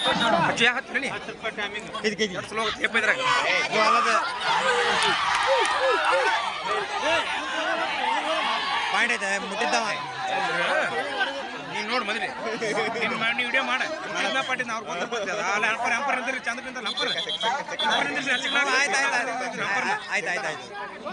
ಅಚ್ಚು ಯಾ ಹತ್ತು ಹೇಳಿ ಇದಕ್ಕೆ ಇದು ಸ್ಲೋ ತೇಪ ಇದ್ರಾಗ ಅಲ್ಲದ ಪಾಯಿಂಟ್ ಐತೆ ಮುಟ್ಟಿದ್ದವ ನೀನ್ ನೋಡು ಮೊದಲೇ ನೀನ್ ಮಾಡಿ ವಿಡಿಯೋ ಮಾಡ ಮಾಡಿದ ಪಟ್ಟಿನ ಅವ್ರು ಬಂದ ಬರ್ತಿದ ಅಲ್ಲ ಅಂಪರ್ ಅಂಪರ್ ಅಂದ್ರಿ ಚಂದ ಬಿಂದಲ್ಲ ಅಂಪರ್ ಅಂಪರ್ ಅಂದ್ರಿ ಹಚ್ಚಿಲ್ಲ ಆಯ್ತು ಆಯ್ತು ಆಯ್ತು ಆಯ್ತು ಆಯ್ತು ಆಯ್ತು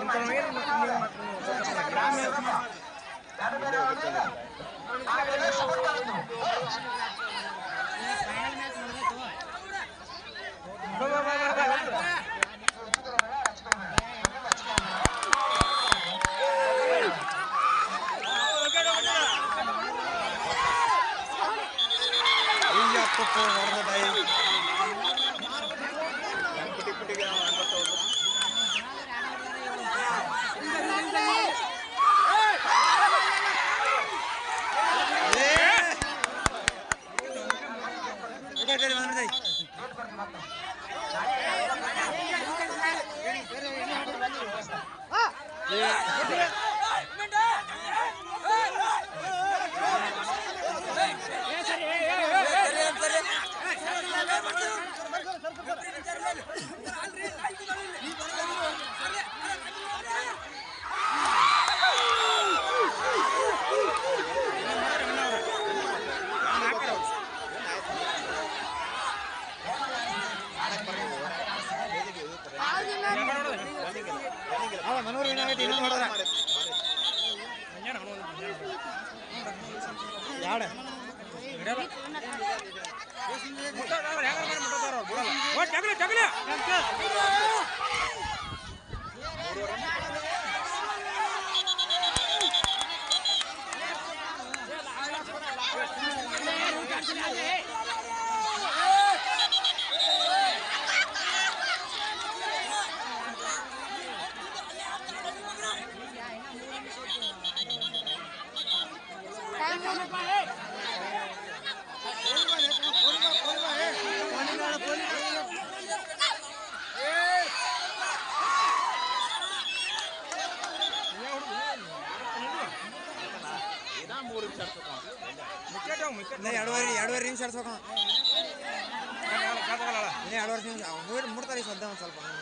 ಅಯ್ಯಪ್ಪ ಹೊಡೆದ ಅಲ್ಲ ಮನೋರು ಏನಾಗೈತೆ ಇನ್ನೊಂದು ಹೊಡೆದ್ರ ಯಾಡ ಜಗಲಿ ಜಗಲಿ ಇನ್ನ ಎರಡುವರೆ ಎರಡುವರೆ ನಿಮಿಷ ಆಡ್ಸೋಕ ಇನ್ನ ಎರಡುವರೆ ನಿಮಿಷ ಹೋಗಿ ಮುಡ್ತಾರೆ ಸದ್ಯ ಒಂದು ಸ್ವಲ್ಪ